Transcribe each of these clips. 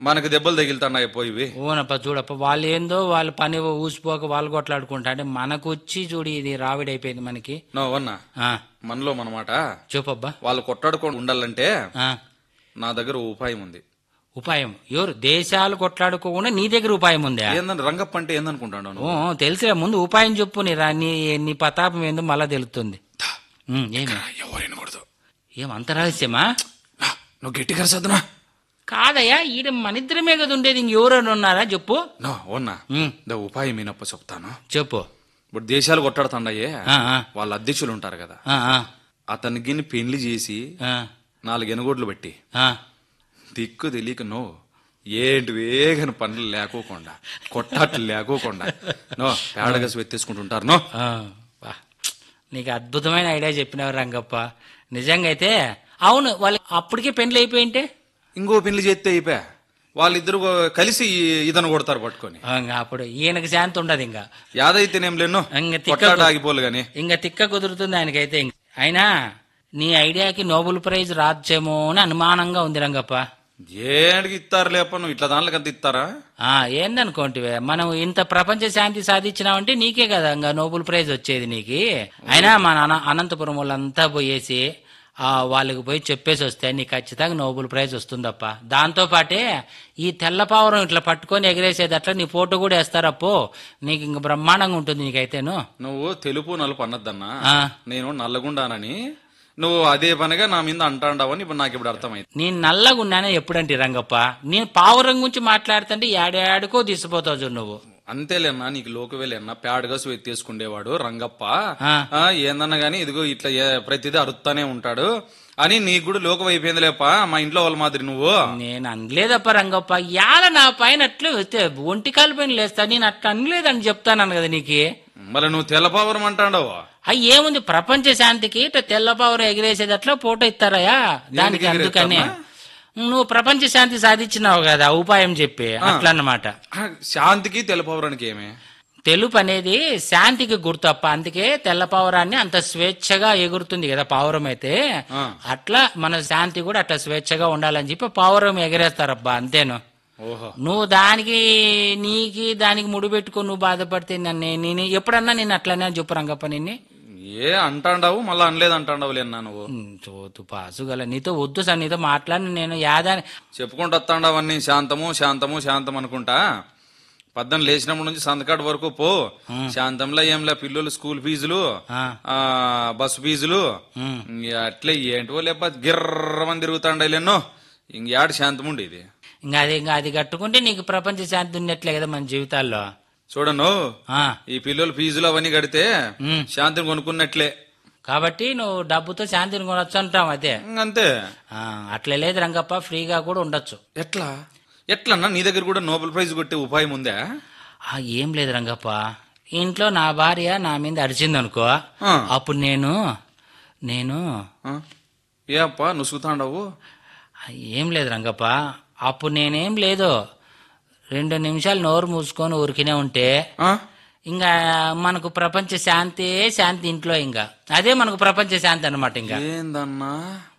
మనకు దెబ్బలు తగిలితున్నాయి పోయివి ఓనప్ప చూడప్ప వాళ్ళు ఏందో వాళ్ళ పని ఊసిపోక వాళ్ళు కొట్లాడుకుంటా అంటే మనకు వచ్చి చూడు ఇది రావిడైపోయింది మనకి నో అన్నా ఆ, మనలో మనమాట చెప్పబ్బా వాళ్ళు కొట్టాడుకొని ఉండాలంటే ఆ, నా దగ్గర ఓ ఉపాయం ఉంది ఉపాయం ఎవరు దేశాలు కొట్లాడుకోకుండా నీ దగ్గర ఉపాయం ఉందా ఏందని రంగప్ప అంటే ఏందనుకుంటాను ఓ తెలుసులే ముందు ఉపాయం చెప్పు నీ రా నీ నీ ప్రతాపం ఏందో మళ్ళా తెలుస్తుంది ఉమ్, ఏమి ఎవరైనా కొడదు ఏం అంత రహస్యమా నువ్వు గట్టి కరసద్దునా కాదయ్యా ఈడ మనిద్దరమే కదా ఉండేది ఇంకెవరైనా ఉన్నారా చెప్పు నో ఓన్నా ఉమ్, దా ఉపాయం ఈనప్ప చెప్తాను చెప్పు ఇప్పుడు దేశాలు కొట్టాడుతుండయే ఆ, ఆ, వాళ్ళ అధ్యక్షులు ఉంటారు కదా ఆ, ఆ, అతనికి పెళ్లి చేసి ఆ, నాలుగు ఎనుగోడ్లు పెట్టి ఆ. దిక్కు తెలియక నో ఏంటి వేగని పనులు లేకోకుండా కొట్టాట్లు లేకోకుండా నో పేడగసి వెత్తేసుకుంటుంటారు నో ఆ, వా. నీకు అద్భుతమైన ఐడియా చెప్పినావు రంగప్ప నిజంగా అయితే అవును వాళ్ళు అప్పటికే పెళ్లి అయిపోయింటే ఇంకో పెళ్లి చేస్తే అయిపోయా వాళ్ళిద్దరు కలిసి ఇతను కొడతారు పట్టుకొని ఆ, ఇంకా అప్పుడు ఈయనకి శాంతి ఉండదు ఇంకా యాదైతేనేం లేను ఇంక తిక్క కొట్లాట ఆగిపోలు గాని ఇంకా తిక్క కుదురుతుంది ఆయనకైతే ఇంక. అయినా నీ ఐడియాకి నోబెల్ ప్రైజ్ రాచ్చేమో అని అనుమానంగా ఉంది రంగప్ప ఏడికి ఇస్తారు లేప నువ్వు ఇట్లా దాంట్లోకి అంత ఇస్తారా ఆ ఏందనుకోంటివే మనం ఇంత ప్రపంచ శాంతి సాధించినావంటే నీకే కదా ఇంకా నోబెల్ ప్రైజ్ వచ్చేది నీకు అయినా మన అన- అనంతపురం వాళ్ళంతా పోయేసి ఆ వాళ్ళకి పోయి చెప్పేసి వస్తే నీకు ఖచ్చితంగా నోబెల్ ప్రైజ్ వస్తుందప్ప దాంతో పాటే ఈ తెల్లపావురం ఇట్లా పట్టుకొని ఎగరేసేది అట్లా నీ ఫోటో కూడా వేస్తారప్పో నీకు ఇంక బ్రహ్మాండంగా ఉంటుంది నీకైతేను నువ్వు తెలుపు నలుపు అన్నద్దన్నా ఆ, నేను నల్లగుండానని నువ్వు అదే పనిగా నా మీద అంటాండావని ఇప్పుడు నాకు ఇప్పుడు అర్థమైంది నేను నల్లగా ఉన్నానే ఎప్పుడంటే రంగప్ప నేను పావురం గురించి మాట్లాడుతుంటే ఏడాడుకో తీసిపోతావు చూడు నువ్వు అంతేలేనా నీకు లోకవేలేనా పేడగసు ఎత్తేసుకుండేవాడు రంగప్ప ఆ. ఆ, ఏందన్నా గానీ ఇదిగో ఇట్లా ఏ- ప్రతిదీ అరుత్తానే ఉంటాడు అని నీకు కూడా లోకం అయిపోయిందిలేప మా ఇంట్లో వాళ్ళ మాదిరి నువ్వు నేను అనలేదప్ప రంగప్ప యాల నా పైన అట్లా వస్తే ఒంటి కాలు పైన లేస్తా నేను అట్లా అనలేదని చెప్తాను కదా నీకు మళ్ళీ నువ్వు తెల్లపావరం అంటాండవు అయ్యి ఏముంది ప్రపంచ శాంతికి ఇట్లా తెల్లపావురు ఎగిరేసేది అట్లా ఫోటో ఇస్తారయ్యా దానికి ఎందుకు అందుకని ఎగిరేస్తామా? నువ్వు ప్రపంచ శాంతి సాధించినావు కదా ఉపాయం చెప్పి అట్లా అన్నమాట ఆ, శాంతికి తెల్లపావరానికి ఏమే తెలుపు అనేది శాంతికి గుర్తప్ప అందుకే తెల్ల పావురాన్ని అంత స్వేచ్ఛగా ఎగురుతుంది కదా పావురం అయితే ఆ. అట్లా మన శాంతి కూడా అట్లా స్వేచ్ఛగా ఉండాలని చెప్పి పావురం ఎగరేస్తారబ్బా అంతేను ఓహో నువ్వు దానికి నీకి దానికి ముడిపెట్టుకో నువ్వు బాధపడితే నన్ను నేను ఎప్పుడన్నా నేను అట్లనే చెప్పు రంగప్ప నిన్ను ఏ అంటాండావు మళ్ళీ అనలేదు అంటాండావు లేనా నువ్వు చోతు పాసు గల నీతో వద్దు సార్ నీతో మాట్లాడి నేను యాదాని చెప్పుకుంటూ వస్తాండావన్నీ శాంతము శాంతము శాంతం అనుకుంటా పద్దం లేచినప్పటి నుంచి సంతకాడు వరకు పో శాంతంలో ఏంలే పిల్లలు స్కూల్ ఫీజులు ఆ, ఆ బస్సు ఫీజులు ఉమ్. ఇంక అట్లే ఏంటో లేప గిర్రమని తిరుగుతాండలేనో ఇంక యాడ శాంతం ఉండేది ఇంకా అది ఇంకా అది కట్టుకుంటే నీకు ప్రపంచ శాంతి ఉన్నట్లే కదా మన జీవితాల్లో చూడను ఆ, ఈ పిల్లలు ఫీజులు అవన్నీ కడితే ఉమ్. శాంతిని కొనుక్కున్నట్లే కాబట్టి నువ్వు డబ్బుతో శాంతిని కొనొచ్చు అంటాం అదే ఇంకంతే ఆ, అట్లా లేదు రంగప్ప ఫ్రీగా కూడా ఉండొచ్చు ఎట్లా ఎట్లన్నా నీ దగ్గర కూడా నోబెల్ ప్రైజ్ కొట్టే ఉపాయం ఉందా ఆ, ఏం లేదు రంగప్ప ఇంట్లో నా భార్య నా మీద అరిచింది అనుకో ఆ. అప్పుడు నేను నేను ఆ? ఏ అప్ప నుసుగుతాండవు ఆ, ఏం లేదు రంగప్ప అప్పుడు నేనేం లేదు రెండు నిమిషాలు నోరు మూసుకొని ఊరికినే ఉంటే ఆ? ఇంకా మనకు ప్రపంచ శాంతి శాంతి ఇంట్లో ఇంకా అదే మనకు ప్రపంచ శాంతి అన్నమాట ఇంకా ఏందన్నా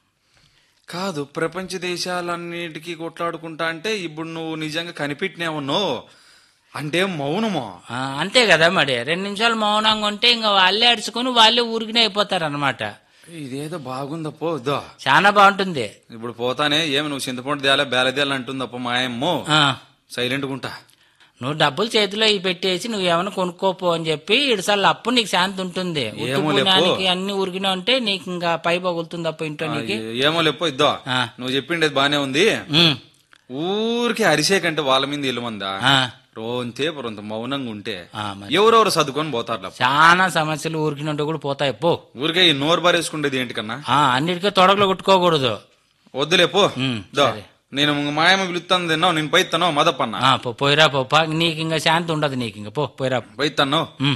కాదు ప్రపంచ దేశాలన్నిటికీ కొట్లాడుకుంటా అంటే ఇప్పుడు నువ్వు నిజంగా కనిపెట్టినావు నువ్వు అంటే మౌనమో ఆ, అంతే కదా మరి రెండు నిమిషాలు మౌనంగా ఉంటే ఇంకా వాళ్ళే అడుచుకొని వాళ్ళే ఊరికినే అయిపోతారు అనమాట ఇదేదో బాగుందప్పో దో చాలా బాగుంటుంది ఇప్పుడు పోతానే ఏమి నువ్వు చింతపండు దేలా బేలదేలా అంటుందప్ప మా అమ్మో ఆ, సైలెంట్ గుంటా నువ్వు డబ్బులు చేతిలో ఇవి పెట్టేసి నువ్వు ఏమైనా కొనుక్కోపో అని చెప్పి ఇడిసార్లు అప్పుడు నీకు శాంతి ఉంటుంది ఉత్తి ఏమో లేపో. పుణ్యానికి అన్ని ఉరికినా ఉంటే నీకు ఇంకా పై పగులుతుంది అప్ప ఇంట్లో నీకు ఏమో లేపో ఇద్దో ఆ. నువ్వు చెప్పిండేది బానే ఉంది ఉమ్, ఊరికి అరిసేకంటే వాళ్ళ మీద ఇల్లు మందా ఆ, రోంతే పొరంత మౌనంగా ఉంటే ఆ, మరి. ఎవరెవరు సర్దుకొని పోతారు లేప. చాలా సమస్యలు ఊరికినంటే కూడా పోతాయి పో ఊరికే ఈ నోరు బారేసుకుండేది ఏంటికన్నా ఆ, అన్నిటికీ తొడగలు కొట్టుకోకూడదు వద్దులే పో ఉమ్, దో సరే. నేను మాయమ్మ పిలుస్తాను తిన్నావు నేను పైతాను మదపన్న ఆ, పో పోయిరా పో పా. నీకు ఇంకా శాంతి ఉండదు నీకు ఇంకా పో పోయిరా పైతాను ఉమ్.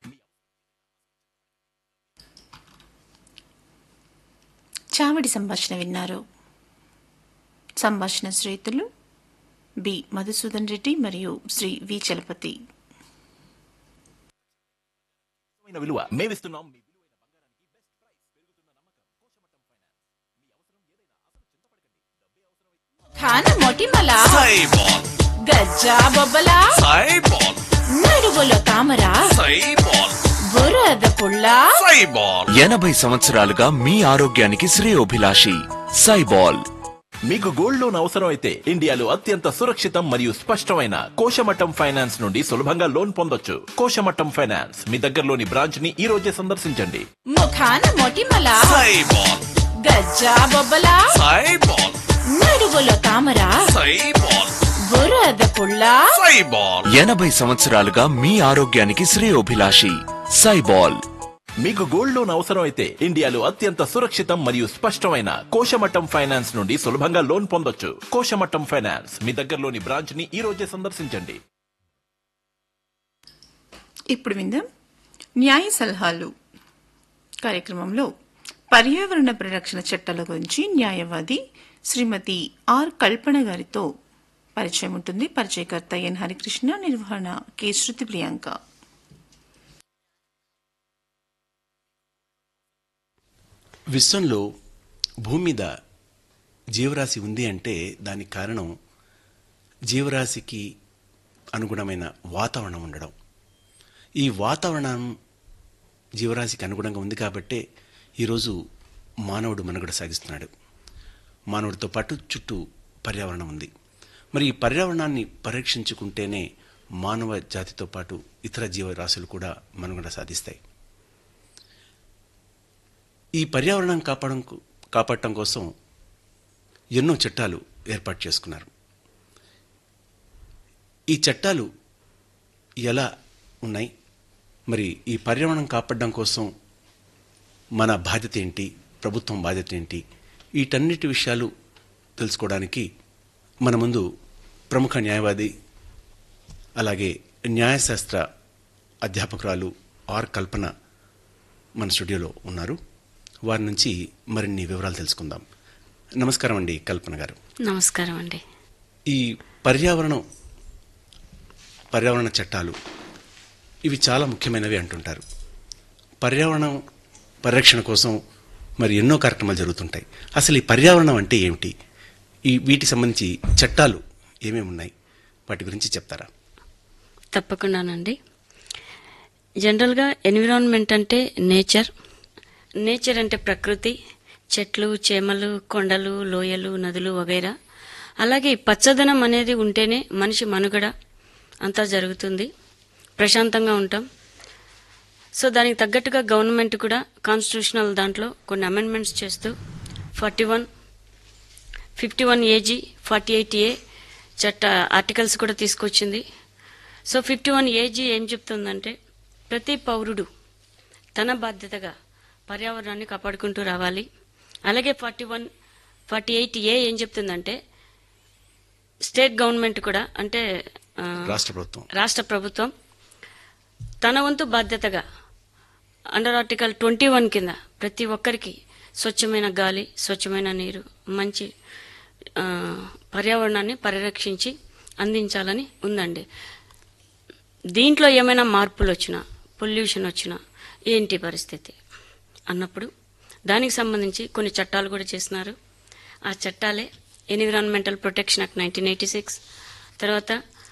చావడి సంభాషణ విన్నారు సంభాషణ శ్రీతులు బి మధుసూదన్ రెడ్డి మరియు శ్రీ వి చలపతి విలువైన విలువ మేమిస్తున్నాం మీ ముఖాన మొటిమల సైబాల్ గజ్జా బొబ్బల సైబాల్ నడుగులో తామర సైబాల్ బురద పుల్ల సైబాల్ ఎనభై సంవత్సరాలుగా మీ ఆరోగ్యానికి శ్రేయోభిలాషి సైబాల్ మీకు గోల్డ్ లోన్ అవసరం అయితే ఇండియాలో అత్యంత సురక్షితం మరియు స్పష్టమైన కోశమట్టం ఫైనాన్స్ నుండి సులభంగా లోన్ పొందొచ్చు కోశమట్టం ఫైనాన్స్ మీ దగ్గరలోని బ్రాంచ్ ని ఈ రోజే సందర్శించండి ముఖాన మొటిమల సైబాల్ గజ్జా బొబ్బల సైబాల్ నడుగులో తామర సైబాల్ బురద పుల్ల సైబాల్ ఎనభై సంవత్సరాలుగా మీ ఆరోగ్యానికి శ్రేయోభిలాషి సైబాల్ మీకు గోల్డ్ లోన్ అవసరం అయితే ఇండియాలో అత్యంత సురక్షితం మరియు స్పష్టమైన కోశమట్టం ఫైనాన్స్ నుండి సులభంగా లోన్ పొందొచ్చు కోశమట్టం ఫైనాన్స్ మీ దగ్గరలోని బ్రాంచ్ ని ఈ రోజే సందర్శించండి ఇప్పుడు విందాం న్యాయ సలహాలు కార్యక్రమంలో పర్యావరణ పరిరక్షణ చట్టాల గురించి న్యాయవాది శ్రీమతి ఆర్ కల్పన గారితో పరిచయం ఉంటుంది పరిచయకర్త ఎన్ హరికృష్ణ నిర్వహణ కె శృతి ప్రియాంక విశ్వంలో భూమి మీద జీవరాశి ఉంది అంటే దానికి కారణం జీవరాశికి అనుగుణమైన వాతావరణం ఉండడం ఈ వాతావరణం జీవరాశికి అనుగుణంగా ఉంది కాబట్టే ఈరోజు మానవుడు మనుగడ సాగిస్తున్నాడు మానవుడితో పాటు చుట్టూ పర్యావరణం ఉంది మరి ఈ పర్యావరణాన్ని పరీక్షించుకుంటేనే మానవ జాతితో పాటు ఇతర జీవరాశులు కూడా మనుగడ సాధిస్తాయి ఈ పర్యావరణం కాపాడడం కాపాడటం కోసం ఎన్నో చట్టాలు ఏర్పాటు చేసుకున్నారు ఈ చట్టాలు ఎలా ఉన్నాయి మరి ఈ పర్యావరణం కాపాడడం కోసం మన బాధ్యత ఏంటి ప్రభుత్వం బాధ్యత ఏంటి వీటన్నిటి విషయాలు తెలుసుకోవడానికి మన ముందు ప్రముఖ న్యాయవాది అలాగే న్యాయశాస్త్ర అధ్యాపకురాలు ఆర్ కల్పన మన స్టూడియోలో ఉన్నారు వారి నుంచి మరిన్ని వివరాలు తెలుసుకుందాం నమస్కారం అండి కల్పన గారు నమస్కారం అండి ఈ పర్యావరణం పర్యావరణ చట్టాలు ఇవి చాలా ముఖ్యమైనవి అంటుంటారు పర్యావరణం పరిరక్షణ కోసం మరి ఎన్నో కార్యక్రమాలు జరుగుతుంటాయి అసలు ఈ పర్యావరణం అంటే ఏమిటి ఈ వీటికి సంబంధించి చట్టాలు ఏమేమి ఉన్నాయి వాటి గురించి చెప్తారా తప్పకుండానండి జనరల్గా ఎన్విరాన్మెంట్ అంటే నేచర్ నేచర్ అంటే ప్రకృతి చెట్లు చేమలు కొండలు లోయలు నదులు వగైరా అలాగే ఈ పచ్చదనం అనేది ఉంటేనే మనిషి మనుగడ అంతా జరుగుతుంది ప్రశాంతంగా ఉంటాం సో దానికి తగ్గట్టుగా గవర్నమెంట్ కూడా కాన్స్టిట్యూషనల్ దాంట్లో కొన్ని అమెండ్మెంట్స్ చేస్తూ forty one fifty one AG forty eight A చట్ట ఆర్టికల్స్ కూడా తీసుకొచ్చింది సో ఫిఫ్టీ వన్ ఏజీ ఏం చెప్తుందంటే ప్రతి పౌరుడు తన బాధ్యతగా పర్యావరణాన్ని కాపాడుకుంటూ రావాలి అలాగే forty one forty eight A ఏం చెప్తుందంటే స్టేట్ గవర్నమెంట్ కూడా అంటే ఆ, రాష్ట్ర ప్రభుత్వం రాష్ట్ర ప్రభుత్వం తన వంతు బాధ్యతగా అండర్ ఆర్టికల్ ట్వంటీ వన్ కింద ప్రతి ఒక్కరికి స్వచ్ఛమైన గాలి స్వచ్ఛమైన నీరు మంచి ఆ, పర్యావరణాన్ని పరిరక్షించి అందించాలని ఉందండి దీంట్లో ఏమైనా మార్పులు వచ్చినా పొల్యూషన్ వచ్చినా ఏంటి పరిస్థితి అన్నప్పుడు దానికి సంబంధించి కొన్ని చట్టాలు కూడా చేసినారు ఆ చట్టాలే environmental protection act nineteen eighty six తర్వాత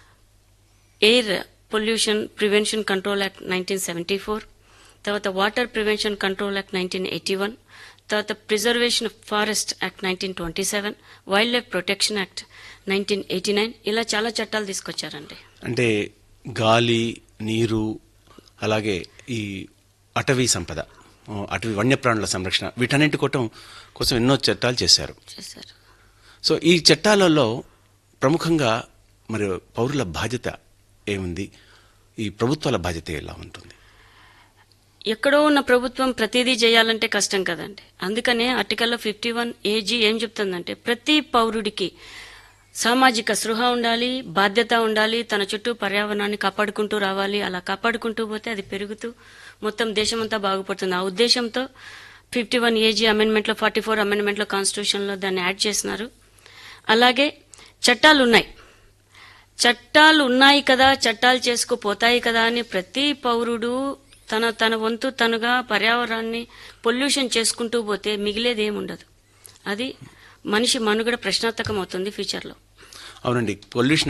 air pollution prevention control act nineteen seventy four తర్వాత water prevention control act nineteen eighty one తర్వాత preservation of forest act nineteen twenty seven wildlife protection act nineteen eighty nine ఇలా చాలా చట్టాలు తీసుకొచ్చారండి అంటే గాలి నీరు అలాగే ఈ అటవీ సంపద ఆ, అటవీ వన్యప్రాణుల సంరక్షణ వీటన్నింటి కోటం కోసం ఎన్నో చట్టాలు చేశారు చేశారు సో ఈ చట్టాలలో ప్రముఖంగా మరి పౌరుల బాధ్యత ఏముంది ఈ ప్రభుత్వాల బాధ్యత ఎలా ఉంటుంది ఎక్కడో ఉన్న ప్రభుత్వం ప్రతిదీ చేయాలంటే కష్టం కదండి అందుకనే ఆర్టికల్లో ఫిఫ్టీ వన్ ఏజీ ఏం చెప్తుందంటే ప్రతి పౌరుడికి సామాజిక సృహ ఉండాలి బాధ్యత ఉండాలి తన చుట్టూ పర్యావరణాన్ని కాపాడుకుంటూ రావాలి అలా కాపాడుకుంటూ పోతే అది పెరుగుతూ మొత్తం దేశమంతా బాగుపడుతుంది ఆ ఉద్దేశంతో ఫిఫ్టీ వన్ ఏజీ అమెండ్మెంట్లో ఫార్టీ ఫోర్ అమెండ్మెంట్లో కాన్స్టిట్యూషన్లో దాన్ని యాడ్ చేసినారు అలాగే చట్టాలు ఉన్నాయి చట్టాలు ఉన్నాయి కదా చట్టాలు చేసుకుపోతాయి కదా అని ప్రతి పౌరుడు తన తన వంతు తనుగా పర్యావరణాన్ని పొల్యూషన్ చేసుకుంటూ పోతే మిగిలేది ఏముండదు అది మనిషి మనుగడ ప్రశ్నార్థకం అవుతుంది ఫ్యూచర్లో అవునండి పొల్యూషన్